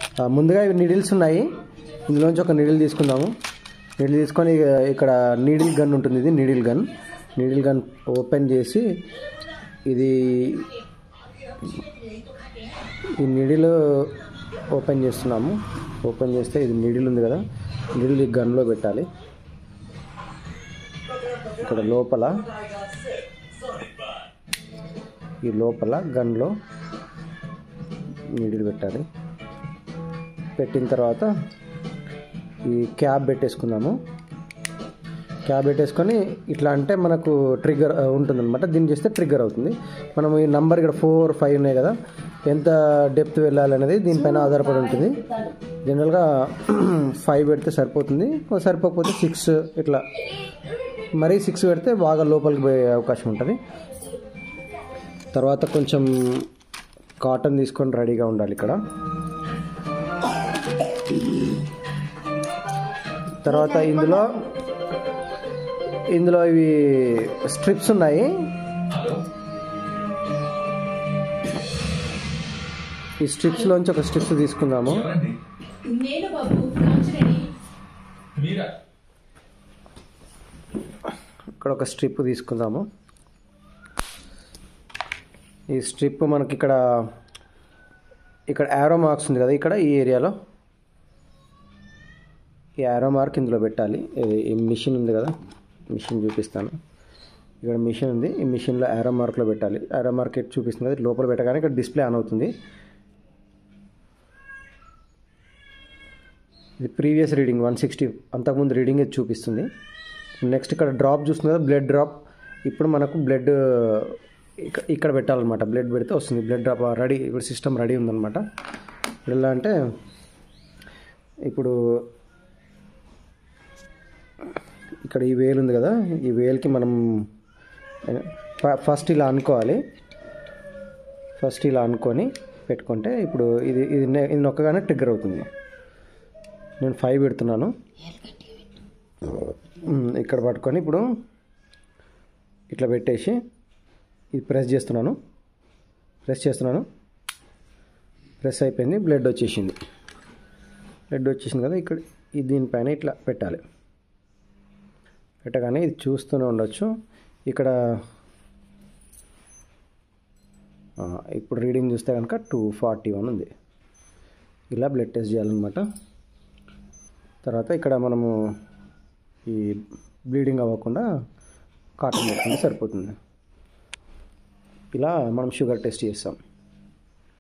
ఆ, ముందుగా ఇవి నీడిల్స్ ఉన్నాయి ఇందులోంచి ఒక నీడిల్ తీసుకుందాము నీడిల్ తీసుకొని ఇక ఇక్కడ నీడిల్ గన్ ఉంటుంది ఇది needle gun needle gun open చేసి ఇది ఈ నీడిల్ ఓపెన్ చేస్తున్నాము ఓపెన్ చేస్తే ఇది నీడిల్ ఉంది కదా నీడిల్ ఈ గన్లో పెట్టాలి ఇక్కడ లోపల ఈ లోపల గన్లో నీడిల్ పెట్టాలి పెట్టిన తర్వాత ఈ క్యాబ్ పెట్టేసుకుందాము క్యాబ్ పెట్టేసుకొని ఇట్లా అంటే మనకు ట్రిగ్గర్ ఉంటుందన్నమాట దీన్ని చేస్తే ట్రిగ్గర్ అవుతుంది మనం ఈ నంబర్ ఇక్కడ ఫోర్ ఫైవ్ ఉన్నాయి కదా ఎంత డెప్త్ వెళ్ళాలనేది దీనిపైన ఆధారపడి ఉంటుంది జనరల్గా ఫైవ్ పెడితే సరిపోతుంది సరిపోకపోతే సిక్స్ ఇట్లా మరీ సిక్స్ పెడితే బాగా లోపలికి పోయే అవకాశం ఉంటుంది తర్వాత కొంచెం కాటన్ తీసుకొని రెడీగా ఉండాలి ఇక్కడ తర్వాత ఇందులో ఇందులో ఇవి స్ట్రిప్స్ ఉన్నాయి ఈ స్ట్రిప్స్లోంచి ఒక స్ట్రిప్స్ తీసుకుందాము ఎవరండి నేను బాబు కాంచనని మీరా ఇక్కడ ఒక స్ట్రిప్ తీసుకుందాము ఈ స్ట్రిప్ మనకి ఇక్కడ ఇక్కడ యారో మార్క్స్ ఉంది కదా ఇక్కడ ఈ ఏరియాలో ఈ యారో మార్క్ ఇందులో పెట్టాలి ఇది ఈ మిషన్ ఉంది కదా మిషన్ చూపిస్తాను ఇక్కడ మిషన్ ఉంది ఈ మిషన్లో యారో మార్క్లో పెట్టాలి యారో మార్క్ ఎటు చూపిస్తుంది కదా లోపల పెట్టగానే ఇక్కడ డిస్ప్లే ఆన్ అవుతుంది ఇది ప్రీవియస్ రీడింగ్ వన్ సిక్స్టీ అంతకుముందు రీడింగ్ ఇది చూపిస్తుంది నెక్స్ట్ ఇక్కడ డ్రాప్ చూస్తుంది కదా బ్లడ్ డ్రాప్ ఇప్పుడు మనకు బ్లడ్ ఇక్కడ ఇక్కడ పెట్టాలన్నమాట బ్లడ్ పెడితే వస్తుంది బ్లడ్ డ్రాప్ రెడీ ఇప్పుడు సిస్టమ్ రెడీ ఉందన్నమాట ఇప్పుడు ఎలా అంటే ఇప్పుడు ఇక్కడ ఈ వేలు ఉంది కదా ఈ వేలుకి మనం ఫ- ఫస్ట్ ఇలా అనుకోవాలి ఫస్ట్ ఇలా అనుకొని పెట్టుకుంటే ఇప్పుడు ఇది ఇది నె- ఇది నొక్కగానే ట్రిగ్గర్ అవుతుంది నేను ఫైవ్ పెడుతున్నాను ఉమ్, ఇక్కడ పట్టుకొని ఇప్పుడు ఇట్లా పెట్టేసి ఇది ప్రెస్ చేస్తున్నాను ప్రెస్ చేస్తున్నాను ప్రెస్ అయిపోయింది బ్లడ్ వచ్చేసింది బ్లడ్ వచ్చేసింది కదా ఇక్కడ ఇది దీనిపైన ఇట్లా పెట్టాలి పెట్టగానే ఇది చూస్తూనే ఉండొచ్చు ఇక్కడ ఆ, ఇప్పుడు రీడింగ్ చూస్తే కనుక టూ ఫార్టీ వన్ ఉంది ఇలా బ్లడ్ టెస్ట్ చేయాలన్నమాట తర్వాత ఇక్కడ మనము ఈ బ్లీడింగ్ అవ్వకుండా కాటన్ పెట్టుకుంటే సరిపోతుంది ఇలా మనం షుగర్ టెస్ట్ చేస్తాం